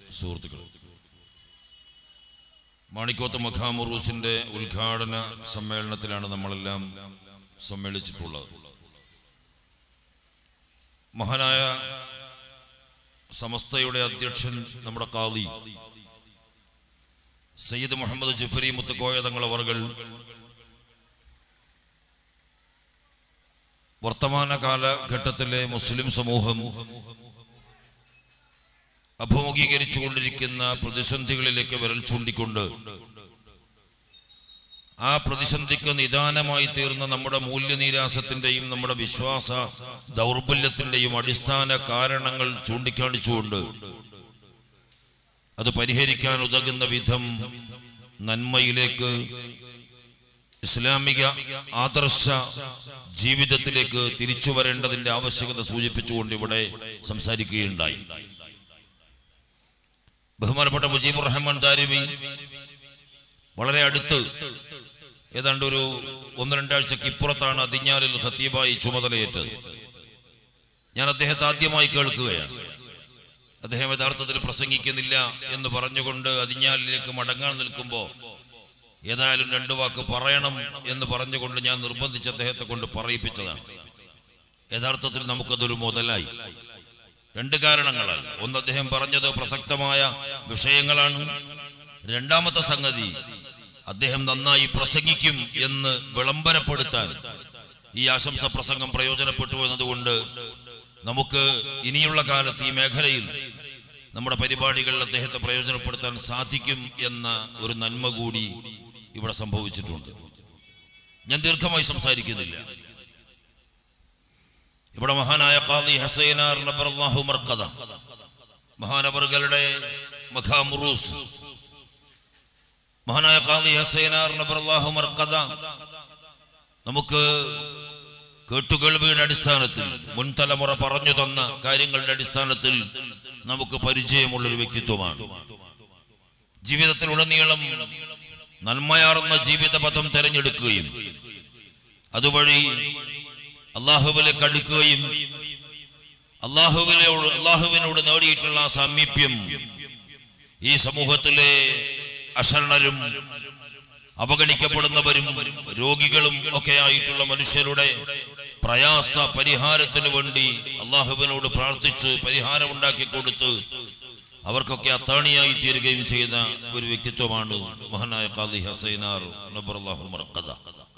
സുഹൃത്തുക്കൾ മാണിക്കോത്ത് മഖാമുറൂസിന്റെ ഉദ്ഘാടന സമ്മേളനത്തിലാണ് നമ്മളെല്ലാം സമ്മേളിച്ചിട്ടുള്ളത് മഹാനായ സമസ്തയുടെ അധ്യക്ഷൻ നമ്മുടെ കാളി സയ്യിദ് മുഹമ്മദ് ജുഫരി മുത്തുക്കോയ തങ്ങളവർകൾ വർത്തമാന കാലഘട്ടത്തിലെ മുസ്ലിം സമൂഹം അഭിമുഖീകരിച്ചുകൊണ്ടിരിക്കുന്ന പ്രതിസന്ധികളിലേക്ക് വിരൽ ചൂണ്ടിക്കൊണ്ട് ആ പ്രതിസന്ധിക്ക് നിദാനമായി തീർന്ന നമ്മുടെ മൂല്യനീരാസത്തിന്റെയും നമ്മുടെ വിശ്വാസ ദൗർബല്യത്തിന്റെയും അടിസ്ഥാന കാരണങ്ങൾ ചൂണ്ടിക്കാണിച്ചുകൊണ്ട് അത് പരിഹരിക്കാൻ ഉതകുന്ന വിധം നന്മയിലേക്ക് ഇസ്ലാമിക ആദർശ ജീവിതത്തിലേക്ക് തിരിച്ചു വരേണ്ടതിന്റെ ആവശ്യകത സൂചിപ്പിച്ചുകൊണ്ട് ഇവിടെ സംസാരിക്കുകയുണ്ടായി ബഹുമാനപ്പെട്ട മുജീബുർ റഹ്മാൻ ദാരിമി വളരെ അടുത്ത് ഏതാണ്ട് ഒരു ഒന്ന് രണ്ടാഴ്ചക്ക് ഇപ്പുറത്താണ് അതിഞ്ഞാലിൽ ഹത്തീബായി ചുമതലയേറ്റത് ഞാൻ അദ്ദേഹത്തെ ആദ്യമായി കേൾക്കുകയാണ് അദ്ദേഹം യഥാർത്ഥത്തിൽ പ്രസംഗിക്കുന്നില്ല എന്ന് പറഞ്ഞുകൊണ്ട് അതിഞ്ഞാലിലേക്ക് മടങ്ങാൻ നിൽക്കുമ്പോൾ ഏതായാലും രണ്ടു വാക്ക് പറയണം എന്ന് പറഞ്ഞുകൊണ്ട് ഞാൻ നിർബന്ധിച്ച് അദ്ദേഹത്തെ കൊണ്ട് പറയിപ്പിച്ചതാണ് യഥാർത്ഥത്തിൽ നമുക്കതൊരു മുതലായി രണ്ട് കാരണങ്ങളാൽ ഒന്ന് അദ്ദേഹം പറഞ്ഞത് പ്രസക്തമായ വിഷയങ്ങളാണ് രണ്ടാമത്തെ സംഗതി അദ്ദേഹം നന്നായി പ്രസംഗിക്കും എന്ന് വിളംബരപ്പെടുത്താൻ ഈ ആശംസ പ്രസംഗം പ്രയോജനപ്പെട്ടു എന്നതുകൊണ്ട് നമുക്ക് ഇനിയുള്ള കാലത്ത് ഈ മേഖലയിൽ നമ്മുടെ പരിപാടികളിൽ അദ്ദേഹത്തെ പ്രയോജനപ്പെടുത്താൻ സാധിക്കും എന്ന ഒരു നന്മ കൂടി ഇവിടെ സംഭവിച്ചിട്ടുണ്ട് ഞാൻ ദീർഘമായി സംസാരിക്കുന്നില്ല ഇവിടെ മഹാനായ ഖാദി ഹസൈനാർ നബറല്ലാഹു മർക്കദ മഹാനവറുകളുടെ മഖാമുറൂസ് മഹാനായ ഖാദി ഹസൈനാർ നബറല്ലാഹു മർക്കദ നമുക്ക് കേട്ടുകേൾവിയുടെ അടിസ്ഥാനത്തിൽ മുൻ തലമുറ പറഞ്ഞു തന്ന കാര്യങ്ങളുടെ അടിസ്ഥാനത്തിൽ നമുക്ക് പരിചയമുള്ള ഒരു വ്യക്തിത്വമാണ് ജീവിതത്തിൽ ഉടനീളം നന്മയാർന്ന ജീവിതപഥം തെരഞ്ഞെടുക്കുകയും അതുവഴി അള്ളാഹുവിലേക്ക് അടുക്കുകയും അള്ളാഹുവിനോട് അള്ളാഹുവിനോട് നേടിയിട്ടുള്ള ആ സാമീപ്യം ഈ സമൂഹത്തിലെ അശരണരും അവഗണിക്കപ്പെടുന്നവരും രോഗികളും ഒക്കെ ആയിട്ടുള്ള മനുഷ്യരുടെ പ്രയാസ പരിഹാരത്തിന് വേണ്ടി അള്ളാഹുവിനോട് പ്രാർത്ഥിച്ച് പരിഹാരം ഉണ്ടാക്കി കൊടുത്ത് അവർക്കൊക്കെ അത്താണിയായി തീരുകയും ചെയ്ത ഒരു വ്യക്തിത്വമാണ് മഹാനായ ഖാദി ഹസൈനാർ നബറല്ലാഹു മർക്കദ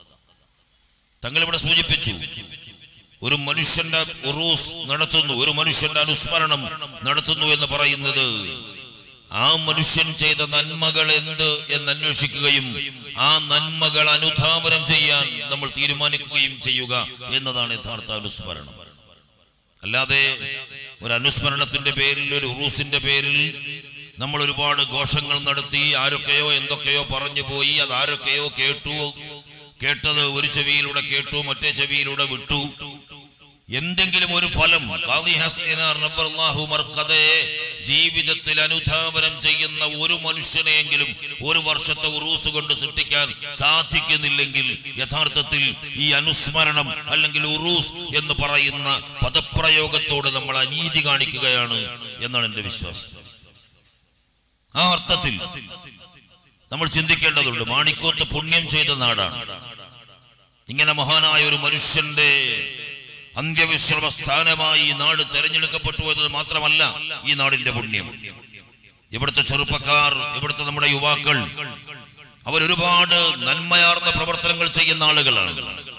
തങ്ങൾ ഇവിടെ സൂചിപ്പിച്ചു ഒരു മനുഷ്യന്റെ ഉറൂസ് നടത്തുന്നു ഒരു മനുഷ്യന്റെ അനുസ്മരണം നടത്തുന്നു എന്ന് പറയുന്നത് ആ മനുഷ്യൻ ചെയ്ത നന്മകൾ എന്ത് എന്ന് അന്വേഷിക്കുകയും ആ നന്മകൾ അനുധാവനം ചെയ്യാൻ നമ്മൾ തീരുമാനിക്കുകയും ചെയ്യുക എന്നതാണ് യഥാർത്ഥ അനുസ്മരണം അല്ലാതെ ഒരു അനുസ്മരണത്തിന്റെ പേരിൽ ഒരു ഉറൂസിന്റെ പേരിൽ നമ്മൾ ഒരുപാട് ഘോഷങ്ങൾ നടത്തി ആരൊക്കെയോ എന്തൊക്കെയോ പറഞ്ഞു പോയി അത് ആരൊക്കെയോ കേട്ടു കേട്ടത് ഒരു ചെവിയിലൂടെ കേട്ടു മറ്റേ ചെവിയിലൂടെ വിട്ടു എന്തെങ്കിലും ഒരു ഫലം ഖാദി ഹസീനാർ റബ്ബല്ലാഹു മർഖദയെ ജീവിതത്തിൽ അനുധാവനം ചെയ്യുന്ന ഒരു മനുഷ്യനെയെങ്കിലും ഒരു വർഷത്തെ ഉറൂസ് കൊണ്ട് സൃഷ്ടിക്കാൻ സാധിക്കുന്നില്ലെങ്കിൽ യഥാർത്ഥത്തിൽ ഈ അനുസ്മരണം അല്ലെങ്കിൽ ഉറൂസ് എന്ന് പറയുന്ന പദപ്രയോഗത്തോട് നമ്മൾ അനീതി കാണിക്കുകയാണ് എന്നാണ് എന്റെ വിശ്വാസം ആ അർത്ഥത്തിൽ നമ്മൾ ചിന്തിക്കേണ്ടതുണ്ട് മാണിക്കോത്ത് പുണ്യം ചെയ്ത നാടാണ് ഇങ്ങനെ മഹാനായ ഒരു മനുഷ്യന്റെ അന്ത്യവിശ്രമ സ്ഥാനമായി ഈ നാട് തെരഞ്ഞെടുക്കപ്പെട്ടു എന്നത് മാത്രമല്ല ഈ നാടിന്റെ പുണ്യം ഇവിടുത്തെ ചെറുപ്പക്കാർ ഇവിടുത്തെ നമ്മുടെ യുവാക്കൾ അവരൊരുപാട് നന്മയാർന്ന പ്രവർത്തനങ്ങൾ ചെയ്യുന്ന ആളുകളാണ്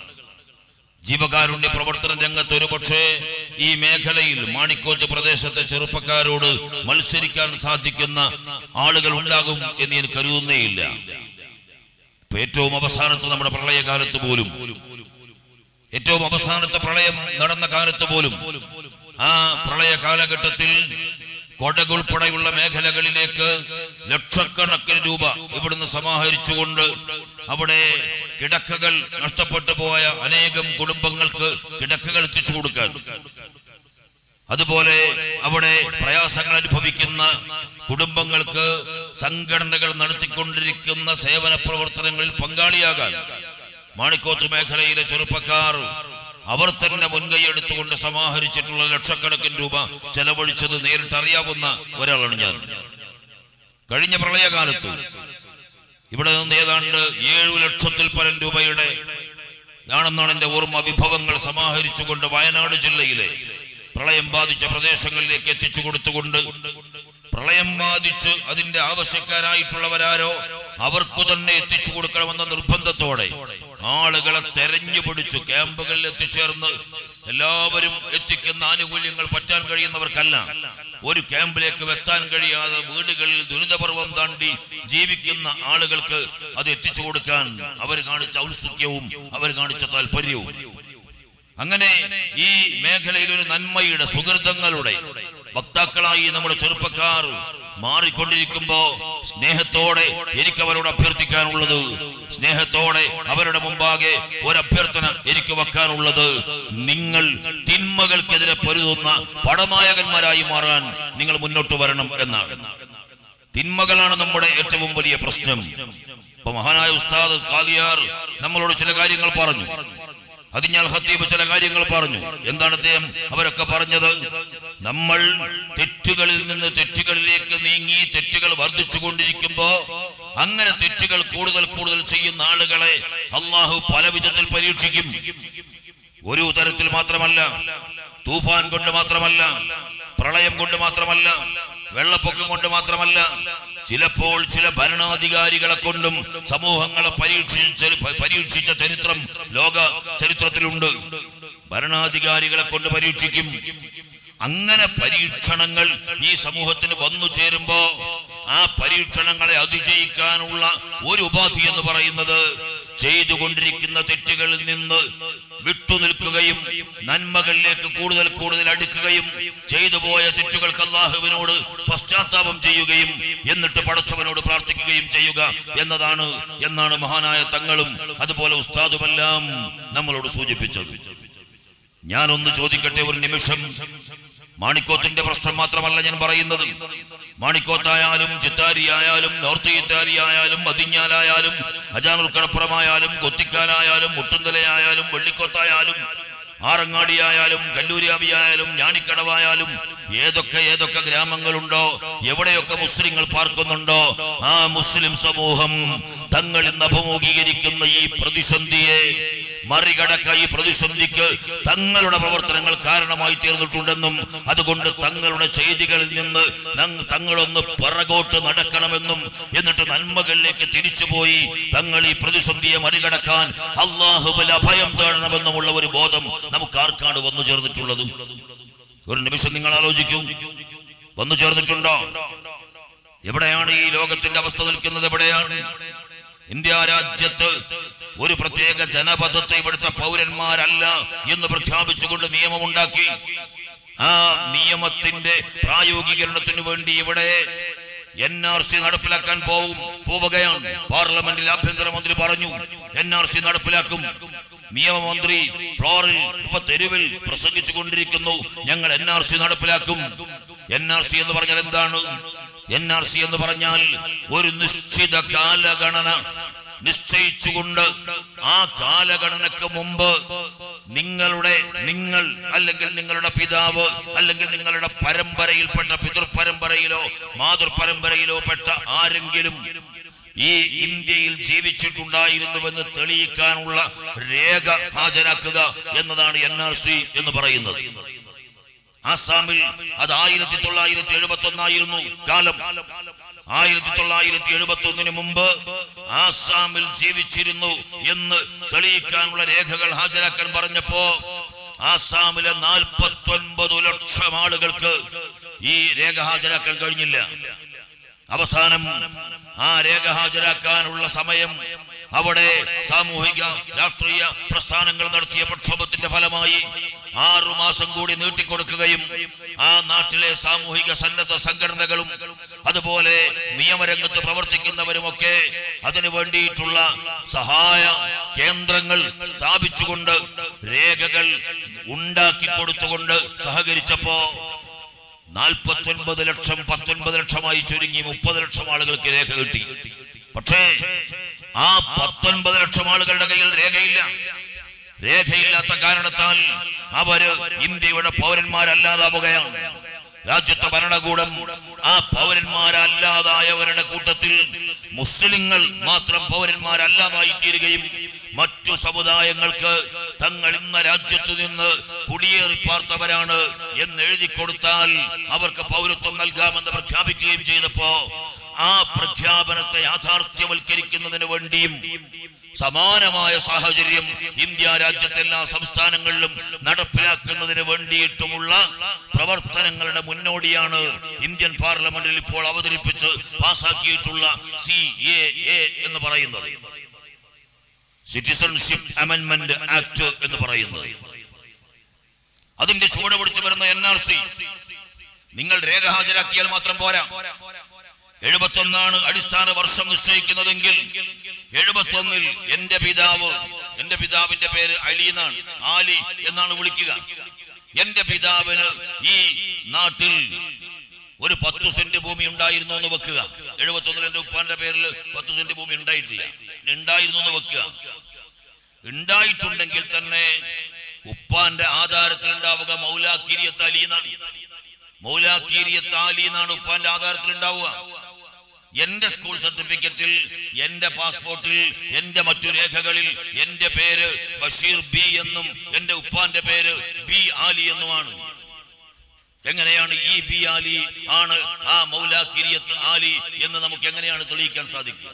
ജീവകാരുണ്യ പ്രവർത്തന രംഗത്ത് ഒരുപക്ഷെ ഈ മേഖലയിൽ മാണിക്കോത്ത് പ്രദേശത്തെ ചെറുപ്പക്കാരോട് മത്സരിക്കാൻ സാധിക്കുന്ന ആളുകൾ ഉണ്ടാകും എന്ന് ഞാൻ കരുതുന്നേയില്ല ഇപ്പൊ ഏറ്റവും അവസാനത്ത് നമ്മുടെ പ്രളയകാലത്ത് പോലും ഏറ്റവും അവസാനത്തെ പ്രളയം നടന്ന കാലത്ത് പോലും ആ പ്രളയ കാലഘട്ടത്തിൽ കൊടകുൾപ്പെടെയുള്ള മേഖലകളിലേക്ക് ലക്ഷക്കണക്കിന് രൂപ ഇവിടുന്ന് സമാഹരിച്ചുകൊണ്ട് അവിടെ കിടക്കകൾ നഷ്ടപ്പെട്ടു പോയ അനേകം കുടുംബങ്ങൾക്ക് കിടക്കകൾ എത്തിച്ചു കൊടുക്കാൻ അതുപോലെ അവിടെ പ്രയാസങ്ങൾ അനുഭവിക്കുന്ന കുടുംബങ്ങൾക്ക് സംഘടനകൾ നടത്തിക്കൊണ്ടിരിക്കുന്ന സേവന പ്രവർത്തനങ്ങളിൽ പങ്കാളിയാകാൻ മാണിക്കോത്ത് മേഖലയിലെ ചെറുപ്പക്കാർ അവർ തന്നെ മുൻകൈ എടുത്തുകൊണ്ട് സമാഹരിച്ചിട്ടുള്ള ലക്ഷക്കണക്കിന് രൂപ ചെലവഴിച്ചത് നേരിട്ട് അറിയാവുന്ന ഒരാളാണ് ഞാൻ കഴിഞ്ഞ പ്രളയകാലത്ത് ഇവിടെ നിന്ന് ഏതാണ്ട് ഏഴു ലക്ഷത്തിൽ പരം രൂപയുടെ ആണെന്നാണ് എന്റെ ഓർമ്മ വിഭവങ്ങൾ സമാഹരിച്ചുകൊണ്ട് വയനാട് ജില്ലയിലെ പ്രളയം ബാധിച്ച പ്രദേശങ്ങളിലേക്ക് എത്തിച്ചു കൊടുത്തുകൊണ്ട് പ്രളയം ബാധിച്ച് അതിന്റെ ആവശ്യക്കാരായിട്ടുള്ളവരാരോ അവർക്ക് തന്നെ എത്തിച്ചു കൊടുക്കണമെന്ന നിർബന്ധത്തോടെ ആളുകളെ തെരഞ്ഞു പിടിച്ചു ക്യാമ്പുകളിൽ എത്തിച്ചേർന്ന് എല്ലാവരും എത്തിക്കുന്ന ആനുകൂല്യങ്ങൾ പറ്റാൻ കഴിയുന്നവർക്കല്ല ഒരു ക്യാമ്പിലേക്ക് എത്താൻ കഴിയാതെ വീടുകളിൽ ദുരിതപർവം താണ്ടി ജീവിക്കുന്ന ആളുകൾക്ക് അത് എത്തിച്ചു കൊടുക്കാൻ അവർ കാണിച്ച ഔത്സുക്യവും അവർ കാണിച്ച താല്പര്യവും അങ്ങനെ ഈ മേഖലയിൽ ഒരു നന്മയുടെ സുഹൃതങ്ങളുടെ വക്താക്കളായി നമ്മുടെ ചെറുപ്പക്കാർ മാറിക്കൊണ്ടിരിക്കുമ്പോ സ്നേഹത്തോടെ എനിക്ക് അവരോട് അഭ്യർത്ഥിക്കാനുള്ളത് സ്നേഹത്തോടെ അവരുടെ മുമ്പാകെ ഒരഭ്യർത്ഥന എനിക്ക് വെക്കാനുള്ളത് നിങ്ങൾ തിന്മകൾക്കെതിരെ പൊരുതുന്ന പടനായകന്മാരായി മാറാൻ നിങ്ങൾ മുന്നോട്ട് വരണം എന്നാണ് തിന്മകളാണ് നമ്മുടെ ഏറ്റവും വലിയ പ്രശ്നം ഇപ്പൊ മഹാനായ ഉസ്താദ് കാദിയാർ നമ്മളോട് ചില കാര്യങ്ങൾ പറഞ്ഞു അതിഞ്ഞാൽ ഹത്തീബ് ചില കാര്യങ്ങൾ പറഞ്ഞു എന്താണ് അദ്ദേഹം അവരൊക്കെ പറഞ്ഞത് നമ്മൾ തെറ്റുകളിൽ നിന്ന് തെറ്റുകളിലേക്ക് നീങ്ങി തെറ്റുകൾ വർദ്ധിച്ചു കൊണ്ടിരിക്കുമ്പോ അങ്ങനെ തെറ്റുകൾ കൂടുതൽ കൂടുതൽ ചെയ്യുന്ന ആളുകളെ അള്ളാഹു പല വിധത്തിൽ പരീക്ഷിക്കും ഒരു തരത്തിൽ മാത്രമല്ല തൂഫാൻ കൊണ്ട് മാത്രമല്ല പ്രളയം കൊണ്ട് മാത്രമല്ല വെള്ളപ്പൊക്കം കൊണ്ട് മാത്രമല്ല ചിലപ്പോൾ ചില ഭരണാധികാരികളെ കൊണ്ടും സമൂഹങ്ങളെ പരീക്ഷിച്ച പരീക്ഷിച്ച ചരിത്രം ലോക ചരിത്രത്തിലുണ്ട് ഭരണാധികാരികളെ കൊണ്ട് പരീക്ഷിക്കും അങ്ങനെ പരീക്ഷണങ്ങൾ ഈ സമൂഹത്തിന് വന്നു ചേരുമ്പോ ആ പരീക്ഷണങ്ങളെ അതിജയിക്കാനുള്ള ഒരു ഉപാധി എന്ന് പറയുന്നത് ചെയ്തുകൊണ്ടിരിക്കുന്ന തെറ്റുകളിൽ നിന്ന് വിട്ടുനിൽക്കുകയും നന്മകളിലേക്ക് കൂടുതൽ കൂടുതൽ അടുക്കുകയും ചെയ്തു പോയ തെറ്റുകൾക്ക് അള്ളാഹുവിനോട് പശ്ചാത്താപം ചെയ്യുകയും എന്നിട്ട് പടച്ചവനോട് പ്രാർത്ഥിക്കുകയും ചെയ്യുക എന്നതാണ് എന്നാണ് മഹാനായ തങ്ങളും അതുപോലെ ഉസ്താദുമെല്ലാം നമ്മളോട് സൂചിപ്പിച്ചത് ഞാനൊന്ന് ചോദിക്കട്ടെ ഒരു നിമിഷം മാണിക്കോത്തിന്റെ പ്രശ്നം മാത്രമല്ല ഞാൻ പറയുന്നത് മാണിക്കോത്തായാലും ചിത്താരിയായാലും നോർത്ത് ചിത്താരി ആയാലും മതിഞ്ഞാലായാലും അജാനൂർ കടപ്പുറമായാലും കൊത്തിക്കാലായാലും മുട്ടുന്തലയായാലും വെള്ളിക്കോത്തായാലും ആറങ്ങാടിയായാലും കല്ലൂരിയാവിയായാലും ഞാണിക്കടവായാലും ഏതൊക്കെ ഏതൊക്കെ ഗ്രാമങ്ങളുണ്ടോ എവിടെയൊക്കെ മുസ്ലിങ്ങൾ പാർക്കുന്നുണ്ടോ ആ മുസ്ലിം സമൂഹം തങ്ങൾ ഇന്ന് അഭിമുഖീകരിക്കുന്ന ഈ പ്രതിസന്ധിയെ മറികടക്ക ഈ പ്രതിസന്ധിക്ക് തങ്ങളുടെ പ്രവർത്തനങ്ങൾ കാരണമായി തീർന്നിട്ടുണ്ടെന്നും അതുകൊണ്ട് തങ്ങളുടെ ചെയ്തികളിൽ നിന്ന് നങ് തങ്ങളൊന്ന് പിറകോട്ട് നടക്കണമെന്നും എന്നിട്ട് നന്മകളിലേക്ക് തിരിച്ചുപോയി തങ്ങൾ ഈ പ്രതിസന്ധിയെ മറികടക്കാൻ അള്ളാഹുവിൽ അഭയം തേടണമെന്നുമുള്ള ഒരു ബോധം നമുക്ക് ആർക്കാണ് വന്നു ചേർന്നിട്ടുള്ളത് ഒരു നിമിഷം നിങ്ങൾ ആലോചിക്കൂ വന്നു ചേർന്നിട്ടുണ്ടോ എവിടെയാണ് ഈ ലോകത്തിന്റെ അവസ്ഥ നിൽക്കുന്നത് എവിടെയാണ് ഇന്ത്യ രാജ്യത്ത് ഒരു പ്രത്യേക ജനപഥത്തെ ഇവിടുത്തെ പൗരന്മാരല്ല എന്ന് പ്രഖ്യാപിച്ചുകൊണ്ട് നിയമമുണ്ടാക്കി ആ നിയമത്തിന്റെ പ്രായോഗികരണത്തിന് വേണ്ടി ഇവിടെ എൻ ആർ സി നടപ്പിലാക്കാൻ പോവും പോവുകയാണ് പാർലമെന്റിൽ ആഭ്യന്തരമന്ത്രി പറഞ്ഞു എൻ ആർ സി നടപ്പിലാക്കും നിയമമന്ത്രി ഫ്ലോറിൽ ഇപ്പൊ തെരുവിൽ പ്രസംഗിച്ചു കൊണ്ടിരിക്കുന്നു ഞങ്ങൾ എൻ ആർ സി നടപ്പിലാക്കും എൻ ആർ സി എന്ന് പറഞ്ഞാൽ എന്താണ് എൻ ആർ സി എന്ന് പറഞ്ഞാൽ ഒരു നിശ്ചിത കാലഗണന നിശ്ചയിച്ചുകൊണ്ട് ആ കാലഗണനക്ക് മുമ്പ് നിങ്ങളുടെ നിങ്ങൾ അല്ലെങ്കിൽ നിങ്ങളുടെ പിതാവ് അല്ലെങ്കിൽ നിങ്ങളുടെ പരമ്പരയിൽപ്പെട്ട പിതൃപരമ്പരയിലോ മാതൃപരമ്പരയിലോ പെട്ട ആരെങ്കിലും ഈ ഇന്ത്യയിൽ ജീവിച്ചിട്ടുണ്ടായിരുന്നുവെന്ന് തെളിയിക്കാനുള്ള രേഖ ഹാജരാക്കുക എന്നതാണ് എൻ ആർ സി എന്ന് പറയുന്നത് ആസാമിൽ അത് ആയിരത്തി തൊള്ളായിരത്തി എഴുപത്തി ഒന്നായിരുന്നു കാലം ആയിരത്തി തൊള്ളായിരത്തി എഴുപത്തി ഒന്നിന് മുമ്പ് ആസാമിൽ ജീവിച്ചിരുന്നു എന്ന് തെളിയിക്കാനുള്ള രേഖകൾ ഹാജരാക്കാൻ പറഞ്ഞപ്പോ ആസാമിലെ നാൽപ്പത്തി ഒൻപത് ലക്ഷം ആളുകൾക്ക് ഈ രേഖ ഹാജരാക്കാൻ കഴിഞ്ഞില്ല അവസാനം ആ രേഖ ഹാജരാക്കാനുള്ള സമയം അവിടെ സാമൂഹിക രാഷ്ട്രീയ പ്രസ്ഥാനങ്ങൾ നടത്തിയ പ്രക്ഷോഭത്തിന്റെ ഫലമായി ആറു മാസം കൂടി നീട്ടിക്കൊടുക്കുകയും ആ നാട്ടിലെ സാമൂഹിക സന്നദ്ധ സംഘടനകളും അതുപോലെ നിയമരംഗത്ത് പ്രവർത്തിക്കുന്നവരുമൊക്കെ അതിനു വേണ്ടിയിട്ടുള്ള സഹായ കേന്ദ്രങ്ങൾ സ്ഥാപിച്ചുകൊണ്ട് രേഖകൾ ഉണ്ടാക്കി കൊടുത്തുകൊണ്ട് സഹകരിച്ചപ്പോ നാൽപ്പത്തൊൻപത് ലക്ഷം പത്തൊൻപത് ലക്ഷമായി ചുരുങ്ങി മുപ്പത് ലക്ഷം ആളുകൾക്ക് രേഖ കിട്ടി പക്ഷേ ആ പത്തൊൻപത് ലക്ഷം ആളുകളുടെ കയ്യിൽ രേഖയില്ല രേഖയില്ലാത്ത കാരണത്താൽ അവര് ഇന്ത്യയുടെ പൗരന്മാരല്ലാതാവുകയാണ് രാജ്യത്തെ ഭരണകൂടം ആ പൗരന്മാരല്ലാതായവരുടെ കൂട്ടത്തിൽ മുസ്ലിങ്ങൾ മാത്രം പൗരന്മാരല്ലാതായി തീരുകയും മറ്റു സമുദായങ്ങൾക്ക് തങ്ങൾ ഇന്ന രാജ്യത്ത് നിന്ന് കുടിയേറി പാർത്തവരാണ് എന്ന് എഴുതി കൊടുത്താൽ അവർക്ക് പൗരത്വം നൽകാമെന്ന് പ്രഖ്യാപിക്കുകയും ചെയ്തപ്പോ ആ പ്രഖ്യാപനത്തെ യാഥാർത്ഥ്യവൽക്കരിക്കുന്നതിന് വേണ്ടിയും സമാനമായ സാഹചര്യം ഇന്ത്യ രാജ്യത്തെ എല്ലാ സംസ്ഥാനങ്ങളിലും നടപ്പിലാക്കുന്നതിന് വേണ്ടിയിട്ടുമുള്ള പ്രവർത്തനങ്ങളുടെ മുന്നോടിയാണ് ഇന്ത്യൻ പാർലമെന്റിൽ ഇപ്പോൾ അവതരിപ്പിച്ച് പാസാക്കിയിട്ടുള്ള സി എ എ എന്ന് പറയുന്നത് സിറ്റിസൺഷിപ്പ് അമെന്റ്മെന്റ് ആക്ട് എന്ന് പറയുന്നത് അതിന്റെ ചുവട് പിടിച്ചു വരുന്ന എൻ ആർ സി നിങ്ങൾ രേഖ ഹാജരാക്കിയാൽ മാത്രം പോരാ എഴുപത്തൊന്നാണ് അടിസ്ഥാന വർഷം നിശ്ചയിക്കുന്നതെങ്കിൽ എഴുപത്തൊന്നിൽ എന്റെ പിതാവ് എന്റെ പിതാവിന്റെ പേര് അലി എന്നാണ് ആലി എന്നാണ് വിളിക്കുക എന്റെ പിതാവിന് ഈ നാട്ടിൽ ഒരു പത്ത് സെന്റ് ഭൂമി ഉണ്ടായിരുന്നു എന്ന് വെക്കുക എഴുപത്തൊന്നിൽ എന്റെ ഉപ്പാന്റെ പേരിൽ പത്ത് സെന്റ് ഭൂമി ഉണ്ടായിട്ടില്ല ഉണ്ടായിരുന്നു എന്ന് വെക്കുക ഉണ്ടായിട്ടുണ്ടെങ്കിൽ തന്നെ ഉപ്പാന്റെ ആധാരത്തിൽ ഉണ്ടാവുക മൗലാക്കിരിയത്ത് അലി എന്നാണ് മൗലാക്കിരിയത്ത് അലി എന്നാണ് ഉപ്പാന്റെ ആധാരത്തിൽ ഉണ്ടാവുക എന്റെ സ്കൂൾ സർട്ടിഫിക്കറ്റിൽ എന്റെ പാസ്പോർട്ടിൽ എന്റെ മറ്റു രേഖകളിൽ എന്റെ പേര് ബഷീർ ബി എന്നും എന്റെ ഉപ്പാന്റെ പേര് ബി ആലി എന്നുമാണ് എങ്ങനെയാണ് ഈ ബി ആലി ആണ് ആ മൗലാക്കിരിയത്ത് ആലി എന്ന് നമുക്ക് എങ്ങനെയാണ് തെളിയിക്കാൻ സാധിക്കുക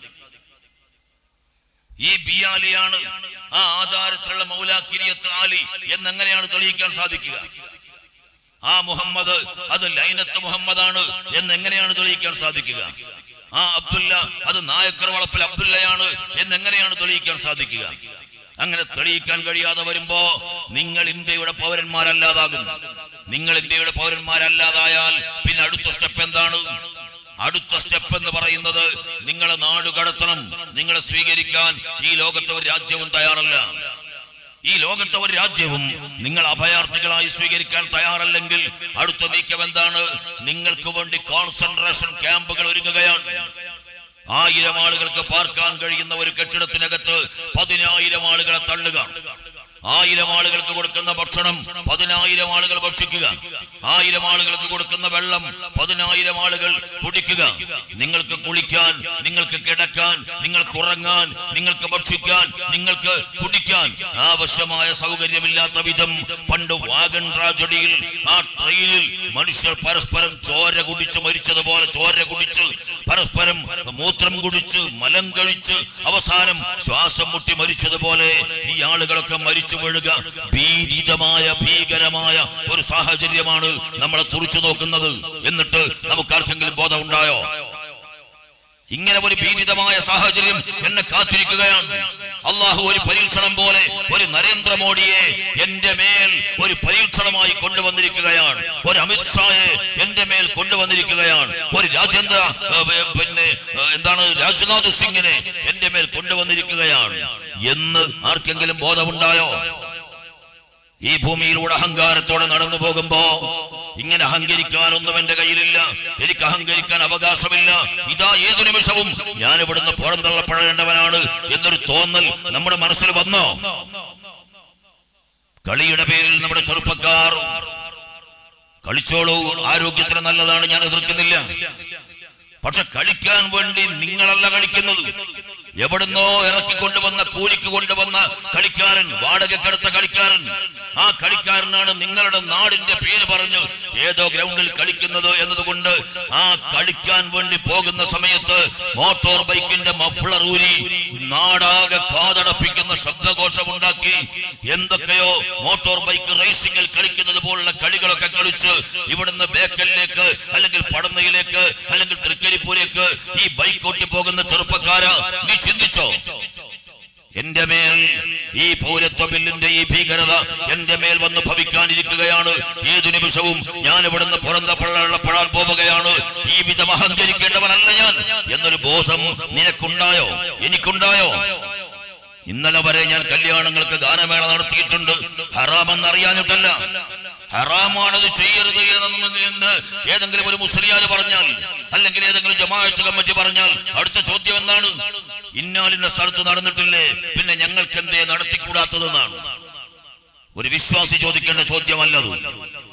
ഈ ബി ആലിയാണ് ആ ആധാരത്തിലുള്ള മൗലാക്കിരിയത്ത് ആലി എന്നെങ്ങനെയാണ് തെളിയിക്കാൻ സാധിക്കുക ആ മുഹമ്മദ് അത് ലൈനത്ത് മുഹമ്മദാണ് എന്ന് എങ്ങനെയാണ് തെളിയിക്കാൻ സാധിക്കുക ആ അബ്ദുല്ല അത് നായക്കർ വളപ്പിൽ അബ്ദുല്ലയാണ് എന്ന് എങ്ങനെയാണ് തെളിയിക്കാൻ സാധിക്കുക അങ്ങനെ തെളിയിക്കാൻ കഴിയാതെ വരുമ്പോ നിങ്ങൾ ഇന്ത്യയുടെ പൗരന്മാരല്ലാതാകും നിങ്ങൾ ഇന്ത്യയുടെ പൗരന്മാരല്ലാതായാൽ പിന്നെ അടുത്ത സ്റ്റെപ്പ് എന്താണ് അടുത്ത സ്റ്റെപ്പ് എന്ന് പറയുന്നത് നിങ്ങളെ നാട് കടത്തണം നിങ്ങളെ സ്വീകരിക്കാൻ ഈ ലോകത്തെ ഒരു രാജ്യവും തയ്യാറല്ല ഈ ലോകത്തെ ഒരു രാജ്യവും നിങ്ങൾ അഭയാർത്ഥികളായി സ്വീകരിക്കാൻ തയ്യാറല്ലെങ്കിൽ അടുത്ത നീക്കം എന്താണ് നിങ്ങൾക്ക് വേണ്ടി കോൺസെൻട്രേഷൻ ക്യാമ്പുകൾ ഒരുങ്ങുകയാണ് ആയിരം ആളുകൾക്ക് പാർക്കാൻ കഴിയുന്ന ഒരു കെട്ടിടത്തിനകത്ത് പതിനായിരം ആളുകളെ തള്ളുക ആയിരം ആളുകൾക്ക് കൊടുക്കുന്ന ഭക്ഷണം പതിനായിരം ആളുകൾ ഭക്ഷിക്കുക ആയിരം ആളുകൾക്ക് കൊടുക്കുന്ന വെള്ളം പതിനായിരം ആളുകൾ കുടിക്കുക നിങ്ങൾക്ക് കുളിക്കാൻ നിങ്ങൾക്ക് കിടക്കാൻ നിങ്ങൾക്ക് ഉറങ്ങാൻ നിങ്ങൾക്ക് ഭക്ഷിക്കാൻ നിങ്ങൾക്ക് കുടിക്കാൻ ആവശ്യമായ സൗകര്യമില്ലാത്ത വിധം പണ്ട് വാഗൺ ട്രാജഡിയിൽ ആ ട്രെയിനിൽ മനുഷ്യർ പരസ്പരം ചോര കുടിച്ച് മരിച്ചതുപോലെ ചോര കുടിച്ച് പരസ്പരം മൂത്രം കുടിച്ച് മലം കഴിച്ച് അവസാനം ശ്വാസം മുട്ടി മരിച്ചതുപോലെ ഈ ആളുകളൊക്കെ മരിച്ചു വീഴുക ഭീതിതമായ ഭീകരമായ ഒരു സാഹചര്യമാണ് നമ്മളെ തുറിച്ചു നോക്കുന്നത് എന്നിട്ട് നമുക്ക് ആർക്കെങ്കിലും ബോധം ഉണ്ടായോ ഇങ്ങനെ ഒരു ഭീതിതമായ സാഹചര്യം എന്നെ കാത്തിരിക്കുകയാണ് അള്ളാഹു ഒരു പരീക്ഷണം പോലെ ഒരു നരേന്ദ്രമോദിയെ എന്റെ മേൽ ഒരു പരീക്ഷണമായി കൊണ്ടുവന്നിരിക്കുകയാണ് ഒരു അമിത്ഷായെ എന്റെ മേൽ കൊണ്ടുവന്നിരിക്കുകയാണ് ഒരു രാജേന്ദ്ര ഏ, ഏ, പിന്നെ ഏ, എന്താണ് രാജ്നാഥ് സിംഗിനെ എന്റെ മേൽ കൊണ്ടുവന്നിരിക്കുകയാണ് എന്ന് ആർക്കെങ്കിലും ബോധമുണ്ടായോ ഈ ഭൂമിയിലൂടെ അഹങ്കാരത്തോടെ നടന്നു പോകുമ്പോ ഇങ്ങനെ അഹങ്കരിക്കാനൊന്നും എന്റെ കയ്യിലില്ല എനിക്ക് അഹങ്കരിക്കാൻ അവകാശമില്ല ഇതാ ഏതു നിമിഷവും ഞാൻ ഇവിടുന്ന് പുറന്തള്ളപ്പെടേണ്ടവനാണ് എന്നൊരു തോന്നൽ നമ്മുടെ മനസ്സിൽ വന്നോ കളിയുടെ പേരിൽ നമ്മുടെ ചെറുപ്പക്കാർ കളിച്ചോളൂ ആരോഗ്യത്തിന് നല്ലതാണ് ഞാൻ എതിർക്കുന്നില്ല പക്ഷെ കളിക്കാൻ വേണ്ടി നിങ്ങളല്ല കളിക്കുന്നത് എവിടുന്നോ ഇറക്കിക്കൊണ്ടുവന്ന കൂലിക്ക് കൊണ്ടുവന്ന കളിക്കാരൻ വാടകക്കെടുത്ത കളിക്കാരൻ ആ കളിക്കാരനാണ് നിങ്ങളുടെ നാടിന്റെ പേര് പറഞ്ഞ് ഏതോ ഗ്രൗണ്ടിൽ കളിക്കുന്നത് എന്നതുകൊണ്ട് ആ കളിക്കാൻ വേണ്ടി പോകുന്ന സമയത്ത് മോട്ടോർ ബൈക്കിന്റെ മഫ്ളർ ഊരി നാടാകെ കാതടപ്പിക്കുന്ന ശബ്ദഘോഷമുണ്ടാക്കി എന്തൊക്കെയോ മോട്ടോർ ബൈക്ക് റേസിംഗിൽ കളിക്കുന്നത് പോലുള്ള കളികളൊക്കെ കളിച്ച് ഇവിടുന്ന് ബേക്കലിലേക്ക് അല്ലെങ്കിൽ പടന്നയിലേക്ക് അല്ലെങ്കിൽ തൃക്കരിപ്പൂരേക്ക് ഈ ബൈക്ക് ഓട്ടി പോകുന്ന ചെറുപ്പക്കാര നീ ചിന്തിച്ചോ എന്റെ മേൽ ഈ പൗരത്വ ബില്ലിന്റെ ഈ ഭീകരത എന്റെ മേൽ വന്ന് ഭവിക്കാനിരിക്കുകയാണ് ഏതു നിമിഷവും ഞാൻ ഇവിടുന്ന് പുറന്തപ്പെടാൻ പോവുകയാണ് ഈ വിധം അഹങ്കരിക്കേണ്ടവനല്ല ഞാൻ എന്നൊരു ബോധം നിനക്കുണ്ടായോ എനിക്കുണ്ടായോ ഇന്നലെ വരെ ഞാൻ കല്യാണങ്ങൾക്ക് ഗാനമേള നടത്തിയിട്ടുണ്ട് ഹറാമെന്ന് അറിയാനിട്ടല്ല ഹറാമാണത് ചെയ്യരുത് എന്ന് എന്ന് ഏതെങ്കിലും ഒരു മുസ്ലിയാല് പറഞ്ഞാൽ അല്ലെങ്കിൽ ഏതെങ്കിലും ജമാഅത്ത് കമ്മിറ്റി പറഞ്ഞാൽ അടുത്ത ചോദ്യം എന്താണ് ഇന്നാലിന്ന സ്ഥലത്ത് നടന്നിട്ടില്ലേ പിന്നെ ഞങ്ങൾക്ക് എന്തേ നടത്തിക്കൂടാത്തതെന്നാണ് ഒരു വിശ്വാസി ചോദിക്കേണ്ട ചോദ്യമല്ലത്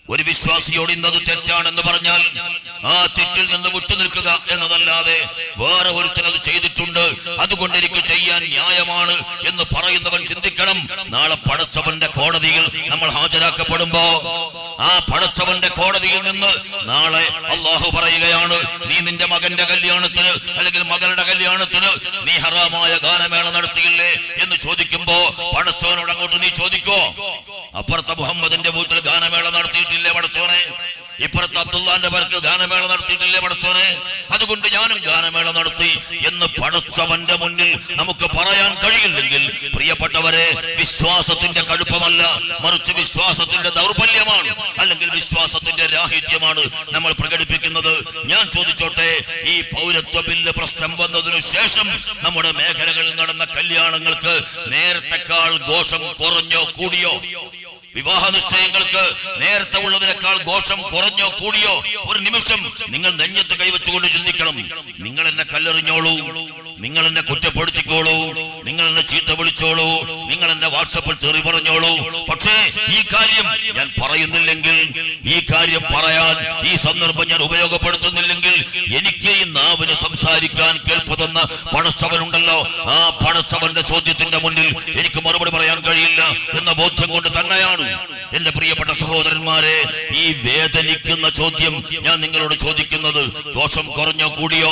ഒരു വിശ്വാസിയോട് ഇന്നത് തെറ്റാണെന്ന് പറഞ്ഞാൽ ആ തെറ്റിൽ നിന്ന് വിട്ടുനിൽക്കുക എന്നതല്ലാതെ വേറെ ഒരുത്തൻ അത് ചെയ്തിട്ടുണ്ട് അതുകൊണ്ട് എനിക്ക് ചെയ്യാൻ ന്യായമാണ് എന്ന് പറയുന്നവൻ ചിന്തിക്കണം നാളെ പടച്ചവന്റെ കോടതിയിൽ നമ്മൾ ഹാജരാക്കപ്പെടുമ്പോ ആ പടച്ചവന്റെ കോടതിയിൽ നിന്ന് നാളെ അള്ളാഹു പറയുകയാണ് നീ നിന്റെ മകന്റെ കല്യാണത്തിന് അല്ലെങ്കിൽ മകളുടെ കല്യാണത്തിന് നീ ഹറാമായ ഗാനമേള നടത്തിയില്ലേ എന്ന് ചോദിക്കുമ്പോ പടച്ചവനോട് അങ്ങോട്ട് നീ ചോദിക്കോ അപ്പുറത്തെ മുഹമ്മദിന്റെ വീട്ടിൽ ഗാനമേള നടത്തിയിട്ടില്ലേ പടച്ചോനെ ഇപ്പുറത്തെ അബ്ദുള്ളാന്റെ പേർക്ക് ഗാനമേള നടത്തിയിട്ടില്ലേ പടച്ചോനെ അതുകൊണ്ട് ഞാനും ഗാനമേള നടത്തി എന്ന് പടച്ചവന്റെ മുന്നിൽ നമുക്ക് പറയാൻ കഴിയില്ലെങ്കിൽ പ്രിയപ്പെട്ടവരെ വിശ്വാസത്തിന്റെ കടുപ്പമല്ല മറിച്ച് വിശ്വാസത്തിന്റെ ദൗർബല്യമാണ് അല്ലെങ്കിൽ വിശ്വാസത്തിന്റെ രാഹിത്യമാണ് നമ്മൾ പ്രകടിപ്പിക്കുന്നത് ഞാൻ ചോദിച്ചോട്ടെ ഈ പൗരത്വ ബില്ല് പ്രശ്നം വന്നതിനു ശേഷം നമ്മുടെ മേഖലകളിൽ നടന്ന കല്യാണങ്ങൾക്ക് നേരത്തെക്കാൾ ഘോഷം കുറഞ്ഞോ കൂടിയോ വിവാഹ നിശ്ചയങ്ങൾക്ക് നേരത്തെ ഉള്ളതിനേക്കാൾ ഘോഷം കുറഞ്ഞോ കൂടിയോ ഒരു നിമിഷം നിങ്ങൾ നെഞ്ഞത്ത് കൈവച്ചുകൊണ്ട് ചിന്തിക്കണം നിങ്ങൾ എന്നെ കല്ലെറിഞ്ഞോളൂ നിങ്ങൾ എന്നെ കുറ്റപ്പെടുത്തിക്കോളൂ നിങ്ങൾ എന്നെ ചീത്ത വിളിച്ചോളൂ നിങ്ങൾ എന്നെ വാട്സപ്പിൽ തെറി പറഞ്ഞോളൂ പക്ഷേ ഈ കാര്യം ഞാൻ പറയുന്നില്ലെങ്കിൽ ഈ കാര്യം പറയാൻ ഈ സന്ദർഭം ഞാൻ ഉപയോഗപ്പെടുത്തുന്നില്ലെങ്കിൽ എനിക്ക് ഈ നാവിന് സംസാരിക്കാൻ കേൾപ്പ് തന്ന പടച്ചവനുണ്ടല്ലോ ആ പടച്ചവന്റെ ചോദ്യത്തിന്റെ മുന്നിൽ എനിക്ക് മറുപടി പറയാൻ കഴിയില്ല എന്ന ബോധ്യം കൊണ്ട് തന്നെയാണ് എന്റെ പ്രിയപ്പെട്ട സഹോദരന്മാരെ ഈ വേദനിക്കുന്ന ചോദ്യം ഞാൻ നിങ്ങളോട് ചോദിക്കുന്നത് ദോഷം കുറഞ്ഞോ കൂടിയോ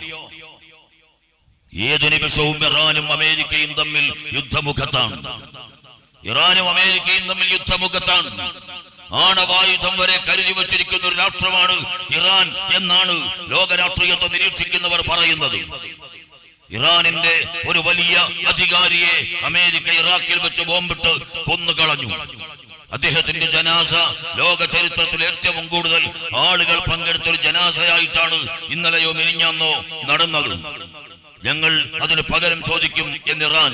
ഏത് നിമിഷവും ഇറാനും അമേരിക്കയും തമ്മിൽ യുദ്ധമുഖത്താണ് ഇറാനും അമേരിക്കയും തമ്മിൽ യുദ്ധമുഖത്താണ് ആണവായുധം വരെ കരുതി വച്ചിരിക്കുന്ന ഒരു രാഷ്ട്രമാണ് ഇറാൻ എന്നാണ് ലോക രാഷ്ട്രീയത്തെ നിരീക്ഷിക്കുന്നവർ പറയുന്നത് ഇറാനിന്റെ ഒരു വലിയ അധികാരിയെ അമേരിക്ക ഇറാഖിൽ വെച്ച് ബോംബിട്ട് കൊന്നുകളഞ്ഞു അദ്ദേഹത്തിന്റെ ജനാസ ലോക ചരിത്രത്തിൽ ഏറ്റവും കൂടുതൽ ആളുകൾ പങ്കെടുത്ത ഒരു ജനാസയായിട്ടാണ് ഇന്നലെയോ മിനിഞ്ഞാന്നോ നടന്നത് ഞങ്ങൾ അതിന് പകരം ചോദിക്കും എന്ന് ഇറാൻ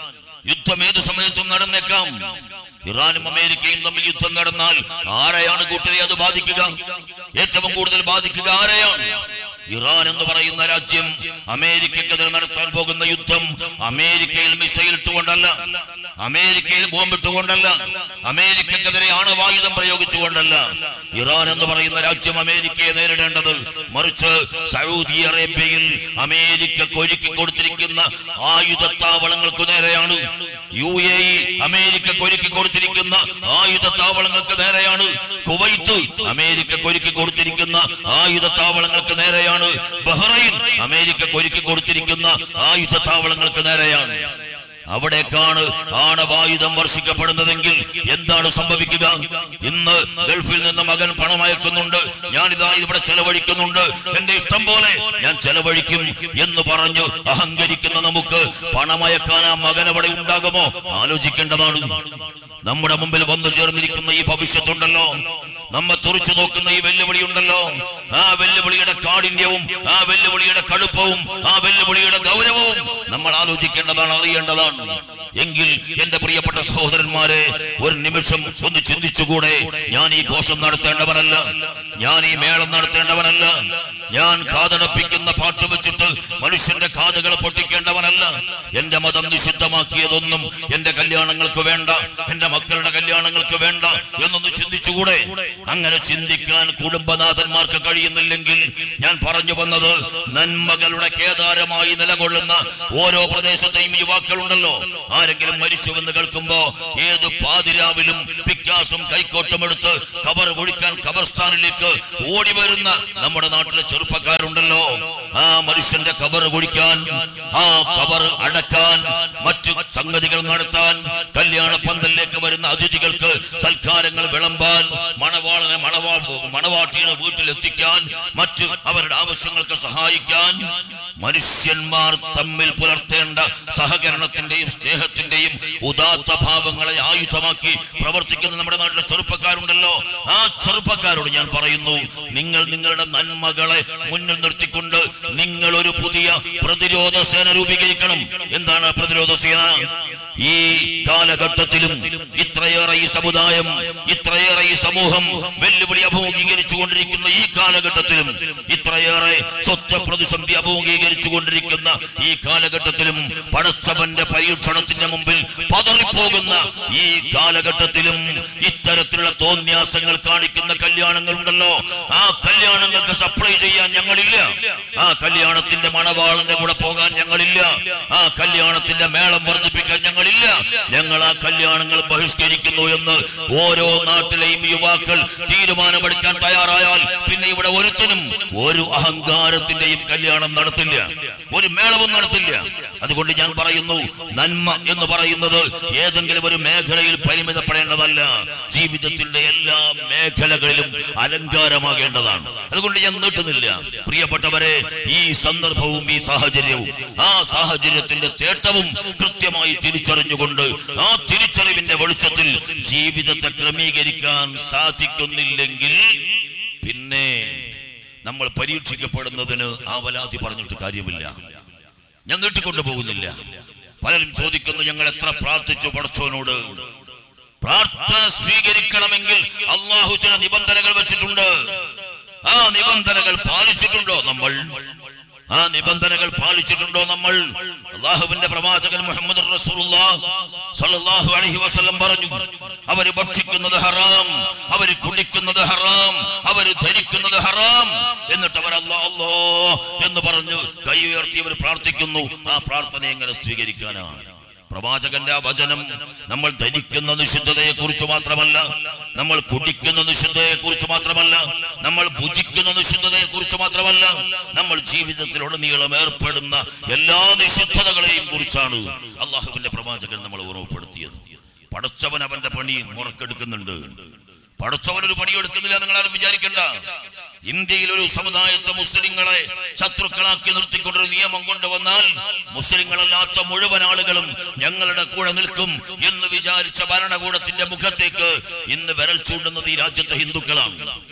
യുദ്ധം ഏത് സമയത്തും നടന്നേക്കാം ഇറാനും അമേരിക്കയും തമ്മിൽ യുദ്ധം നടന്നാൽ ആരെയാണ് കൂട്ടരെ അത് ബാധിക്കുക ഏറ്റവും കൂടുതൽ ബാധിക്കുക ആരെയാണ് ഇറാൻ എന്ന് പറയുന്ന രാജ്യം അമേരിക്കക്കെതിരെ നടത്താൻ പോകുന്ന യുദ്ധം അമേരിക്കയിൽ മിസൈൽ ഇട്ടുകൊണ്ടല്ല അമേരിക്കയിൽ ബോംബിട്ടുകൊണ്ടല്ല അമേരിക്കക്കെതിരെ ആണവായുധം പ്രയോഗിച്ചുകൊണ്ടല്ല ഇറാൻ എന്ന് പറയുന്ന രാജ്യം അമേരിക്കയെ നേരിടേണ്ടത് മറിച്ച് സൗദി അറേബ്യയിൽ അമേരിക്ക ഒരുക്കി കൊടുത്തിരിക്കുന്ന ആയുധത്താവളങ്ങൾക്ക് നേരെയാണ് യു എ ഇ അമേരിക്ക ഒരുക്കി കൊടുത്തിരിക്കുന്ന ആയുധത്താവളങ്ങൾക്ക് നേരെയാണ് കുവൈത്ത് അമേരിക്ക ഒരുക്കി കൊടുത്തിരിക്കുന്ന ആയുധത്താവളങ്ങൾക്ക് നേരെയാണ് ബഹ്റൈൻ അമേരിക്ക ഒരുക്കി കൊടുത്തിരിക്കുന്ന ആയുധത്താവളങ്ങൾക്ക് നേരെയാണ് അവിടേക്കാണ് ആണവായുധം വർഷിക്കപ്പെടുന്നതെങ്കിൽ എന്താണ് സംഭവിക്കുക ഇന്ന് ഗൾഫിൽ നിന്ന് മകൻ പണം അയക്കുന്നുണ്ട് ഞാനിതാ ഇവിടെ ചെലവഴിക്കുന്നുണ്ട് എന്റെ ഇഷ്ടം പോലെ ഞാൻ ചെലവഴിക്കും എന്ന് പറഞ്ഞു അഹങ്കരിക്കുന്ന നമുക്ക് പണമയക്കാൻ ആ മകൻ അവിടെ ഉണ്ടാകുമോ ആലോചിക്കേണ്ടതാണ് നമ്മുടെ മുമ്പിൽ വന്നു ചേർന്നിരിക്കുന്ന ഈ ഭവിഷ്യത്തുണ്ടല്ലോ നമ്മെ തുറച്ചു നോക്കുന്ന ഈ വെല്ലുവിളി ഉണ്ടല്ലോ ആ വെല്ലുവിളിയുടെ കാഠിന്യവും ആ വെല്ലുവിളിയുടെ കടുപ്പവും ആ വെല്ലുവിളിയുടെ ഗൗരവവും നമ്മൾ ആലോചിക്കേണ്ടതാണ് അറിയേണ്ടതാണ് എങ്കിൽ എന്റെ പ്രിയപ്പെട്ട സഹോദരന്മാരെ ഒരു നിമിഷം ഒന്ന് ചിന്തിച്ചുകൂടെ ഞാൻ ഈ ഘോഷം നടത്തേണ്ടവനല്ല ഞാൻ ഈ മേളം നടത്തേണ്ടവനല്ല ഞാൻ കാതടപ്പിക്കുന്ന പാട്ട് വെച്ചിട്ട് മനുഷ്യന്റെ കാതുകളെ പൊട്ടിക്കേണ്ടവനല്ല എന്റെ മതം നിഷിദ്ധമാക്കിയതൊന്നും എന്റെ കല്യാണങ്ങൾക്ക് വേണ്ട എന്റെ മക്കളുടെ കല്യാണങ്ങൾക്ക് വേണ്ട എന്നൊന്ന് ചിന്തിച്ചുകൂടെ അങ്ങനെ ചിന്തിക്കാൻ കുടുംബനാഥന്മാർക്ക് കഴിയുന്നില്ലെങ്കിൽ ഞാൻ പറഞ്ഞു വന്നത് നന്മകളുടെ കേദാരമായി നിലകൊള്ളുന്ന ഓരോ പ്രദേശത്തെയും യുവാക്കളുണ്ടല്ലോ ആരെങ്കിലും മരിച്ചുവെന്ന് കേൾക്കുമ്പോ ഏത് പാതിരാവിലും പിക്കാസും കൈക്കോട്ടും എടുത്ത് കബർ ഒഴിക്കാൻ കബർസ്ഥാനിലേക്ക് ഓടി വരുന്ന നമ്മുടെ നാട്ടിലെ ചെറുപ്പക്കാരുണ്ടല്ലോ ആ മനുഷ്യന്റെ കബർ കുഴിക്കാൻ ആ കബർ അടക്കാൻ മറ്റു സംഗതികൾ നടത്താൻ കല്യാണ പന്തലിലേക്ക് വരുന്ന അതിഥികൾക്ക് സൽക്കാരങ്ങൾ വിളമ്പാൻ മണവാളനെ മണവാ മണവാട്ടിയുടെ വീട്ടിലെത്തിക്കാൻ മറ്റു അവരുടെ ആവശ്യങ്ങൾക്ക് സഹായിക്കാൻ മനുഷ്യന്മാർ തമ്മിൽ പുലർത്തേണ്ട സഹകരണത്തിന്റെയും സ്നേഹത്തിന്റെയും ഉദാത്ത ഭാവങ്ങളെ ആയുധമാക്കി പ്രവർത്തിക്കുന്ന നമ്മുടെ നാട്ടിലെ ചെറുപ്പക്കാരുണ്ടല്ലോ ആ ചെറുപ്പക്കാരോട് ഞാൻ പറയുന്നു നിങ്ങൾ നിങ്ങളുടെ നന്മകളെ മുന്നിൽ നിർത്തിക്കൊണ്ട് നിങ്ങൾ ഒരു പുതിയ പ്രതിരോധ സേന രൂപീകരിക്കണം എന്താണ് പ്രതിരോധ സേന ഈ കാലഘട്ടത്തിലും ഇത്രയേറെ ഈ സമുദായം ഇത്രയേറെ ഈ സമൂഹം വെല്ലുവിളി അഭിമുഖീകരിച്ചു കൊണ്ടിരിക്കുന്ന ഈ കാലഘട്ടത്തിലും ഇത്രയേറെ സ്വത്വ പ്രതിസന്ധി അഭിമുഖീകരിച്ചു കൊണ്ടിരിക്കുന്ന ഈ കാലഘട്ടത്തിലും പടച്ചവന്റെ പരീക്ഷണത്തിന്റെ മുമ്പിൽ പതറിപ്പോകുന്ന ഈ കാലഘട്ടത്തിലും ഇത്തരത്തിലുള്ള തോന്യാസങ്ങൾ കാണിക്കുന്ന കല്യാണങ്ങളുണ്ടല്ലോ ആ കല്യാണങ്ങൾക്ക് സപ്ലൈ ചെയ്യാൻ ഞങ്ങളില്ല ആ കല്യാണത്തിന്റെ മണവാളന്റെ കൂടെ പോകാൻ ഞങ്ങളില്ല ആ കല്യാണത്തിന്റെ മേളം വർദ്ധിപ്പിക്കാൻ ഞങ്ങളില്ല ഞങ്ങൾ ആ കല്യാണങ്ങൾ ബഹിഷ്കരിക്കുന്നു എന്ന് ഓരോ നാട്ടിലെയും യുവാക്കൾ തീരുമാനമെടുക്കാൻ തയ്യാറായാൽ പിന്നെ ഇവിടെ ഒരുത്തനും ഒരു അഹങ്കാരത്തിന്റെയും കല്യാണം നടത്തില്ല ഒരു മേളവും നടത്തില്ല അതുകൊണ്ട് ഞാൻ പറയുന്നു നന്മ എന്ന് പറയുന്നത് ഏതെങ്കിലും ഒരു മേഖലയിൽ പരിമിതപ്പെടേണ്ടതല്ല ജീവിതത്തിന്റെ എല്ലാ മേഖലകളിലും അലങ്കാരമാകേണ്ടതാണ് അതുകൊണ്ട് ഞാൻ നീട്ടുന്നില്ല പ്രിയപ്പെട്ടവരെ ഈ സന്ദർഭവും ഈ സാഹചര്യവും ആ സാഹചര്യത്തിന്റെ തേട്ടവും കൃത്യമായി തിരിച്ചറിഞ്ഞുകൊണ്ട് ആ തിരിച്ചറിവിന്റെ വെളിച്ചത്തിൽ ജീവിതത്തെ ക്രമീകരിക്കാൻ സാധിക്കുന്നില്ലെങ്കിൽ പിന്നെ നമ്മൾ പരീക്ഷിക്കപ്പെടുന്നതിന് ആവലാതി പറഞ്ഞിട്ട് കാര്യമില്ല ഞാൻ നീട്ടിക്കൊണ്ടു പോകുന്നില്ല പലരും ചോദിക്കുന്നു ഞങ്ങൾ എത്ര പ്രാർത്ഥിച്ചു പടച്ചോനോട് പ്രാർത്ഥന സ്വീകരിക്കണമെങ്കിൽ അള്ളാഹു ചില നിബന്ധനകൾ വെച്ചിട്ടുണ്ട് ആ നിബന്ധനകൾ പാലിച്ചിട്ടുണ്ടോ നമ്മൾ ആ നിബന്ധനകൾ പാലിച്ചിട്ടുണ്ടോ നമ്മൾ അള്ളാഹുവിന്റെ പ്രവാചകൻ മുഹമ്മദ് സല്ലല്ലാഹു അലൈഹി വസല്ലം പറഞ്ഞു അവര് ഭക്ഷിക്കുന്നത് ഹറാം അവര് കുടിക്കുന്നത് ഹറാം അവര് ധരിക്കുന്നത് ഹറാം എന്നിട്ട് അവർ അല്ലാ അല്ലോ എന്ന് പറഞ്ഞു കൈ ഉയർത്തി അവർ പ്രാർത്ഥിക്കുന്നു ആ പ്രാർത്ഥന എങ്ങനെ സ്വീകരിക്കാനാണ് പ്രവാചകന്റെ ആ വചനം നമ്മൾ ധരിക്കുന്ന നിഷിദ്ധതയെ കുറിച്ച് മാത്രമല്ല നമ്മൾ കുടിക്കുന്ന നിഷിദ്ധതയെ കുറിച്ച് മാത്രമല്ല നമ്മൾ ഭുജിക്കുന്ന നിഷിദ്ധതയെ കുറിച്ച് മാത്രമല്ല നമ്മൾ ജീവിതത്തിലുടനീളം ഏർപ്പെടുന്ന എല്ലാ നിഷിദ്ധതകളെയും കുറിച്ചാണ് അള്ളാഹുവിന്റെ പ്രവാചകൻ നമ്മൾ ഓർമ്മപ്പെടുത്തിയത് പടച്ചവൻ അവന്റെ പണി മുറക്കെടുക്കുന്നുണ്ട് പടച്ചവൻ ഒരു പണിയെടുക്കുന്നില്ല നിങ്ങൾ ആരും വിചാരിക്കണ്ട ഇന്ത്യയിൽ ഒരു സമുദായത്തെ മുസ്ലിങ്ങളെ ശത്രുക്കളാക്കി നിർത്തിക്കൊണ്ടൊരു നിയമം കൊണ്ടുവന്നാൽ മുസ്ലിങ്ങളല്ലാത്ത മുഴുവൻ ആളുകളും ഞങ്ങളുടെ കൂടെ നിൽക്കും എന്ന് വിചാരിച്ച ഭരണകൂടത്തിന്റെ മുഖത്തേക്ക് ഇന്ന് വിരൽ ചൂണ്ടുന്നത് ഈ രാജ്യത്തെ ഹിന്ദുക്കളാണ്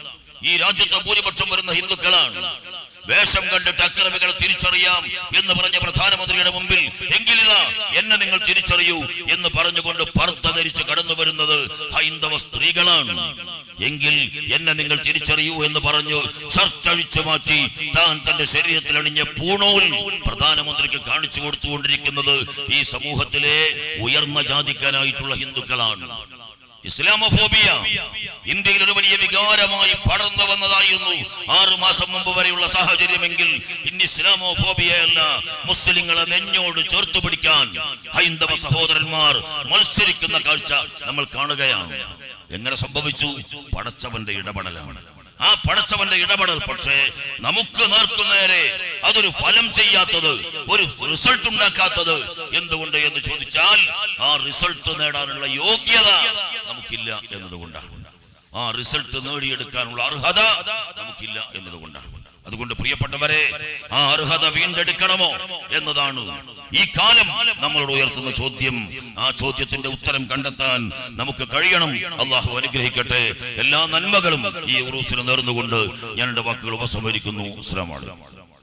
ഈ രാജ്യത്തെ ഭൂരിപക്ഷം വരുന്ന ഹിന്ദുക്കളാണ് വേഷം കണ്ടിട്ട് അക്രമികളെ തിരിച്ചറിയാം എന്ന് പറഞ്ഞ പ്രധാനമന്ത്രിയുടെ മുമ്പിൽ എങ്കിലിതാ എന്നെ നിങ്ങൾ തിരിച്ചറിയൂ എന്ന് പറഞ്ഞുകൊണ്ട് പർദ്ദ ധരിച്ച് കടന്നു വരുന്നത് ഹൈന്ദവ സ്ത്രീകളാണ് എങ്കിൽ എന്നെ നിങ്ങൾ തിരിച്ചറിയൂ എന്ന് പറഞ്ഞു ഷർട്ട് അഴിച്ചു മാറ്റി താൻ തന്റെ ശരീരത്തിൽ അണിഞ്ഞ പൂണോൽ പ്രധാനമന്ത്രിക്ക് കാണിച്ചു കൊടുത്തുകൊണ്ടിരിക്കുന്നത് ഈ സമൂഹത്തിലെ ഉയർന്ന ജാതിക്കാനായിട്ടുള്ള ഹിന്ദുക്കളാണ് ഇസ്ലാമോഫോബിയ ഇന്ത്യയിൽ ഒരു വലിയ വികാരമായി പടർന്നു വന്നതായിരുന്നു ആറു മാസം മുമ്പ് വരെയുള്ള സാഹചര്യമെങ്കിൽ ഇന്ന് ഇസ്ലാമോഫോബിയയല്ല മുസ്ലിങ്ങളെ നെഞ്ഞോട് ചേർത്ത് പിടിക്കാൻ ഹൈന്ദവ സഹോദരന്മാർ മത്സരിക്കുന്ന കാഴ്ച നമ്മൾ കാണുകയാണ് എങ്ങനെ സംഭവിച്ചു പടച്ചവന്റെ ഇടപെടലാണ് ആ പടച്ചവന്റെ ഇടപെടൽ പക്ഷേ നമുക്ക് നേർക്കുന്നേരെ അതൊരു ഫലം ചെയ്യാത്തത് ഒരു റിസൾട്ട് ഉണ്ടാക്കാത്തത് എന്തുകൊണ്ട് എന്ന് ചോദിച്ചാൽ ആ റിസൾട്ട് നേടാനുള്ള യോഗ്യത നമുക്കില്ല എന്നതുകൊണ്ടാണ് ആ റിസൾട്ട് നേടിയെടുക്കാനുള്ള അർഹത നമുക്കില്ല എന്നതുകൊണ്ടാണ് അതുകൊണ്ട് പ്രിയപ്പെട്ടവരെ ആ അർഹത വീണ്ടെടുക്കണമോ എന്നതാണ് ഈ കാലം നമ്മളോട് ഉയർത്തുന്ന ചോദ്യം ആ ചോദ്യത്തിന്റെ ഉത്തരം കണ്ടെത്താൻ നമുക്ക് കഴിയണം അള്ളാഹു അനുഗ്രഹിക്കട്ടെ എല്ലാ നന്മകളും ഈ ഉറൂസിന് നേർന്നുകൊണ്ട് ഞാൻ എന്റെ വാക്കുകൾ ഉപസംഹരിക്കുന്നു അസ്സലാമു അലൈക്കും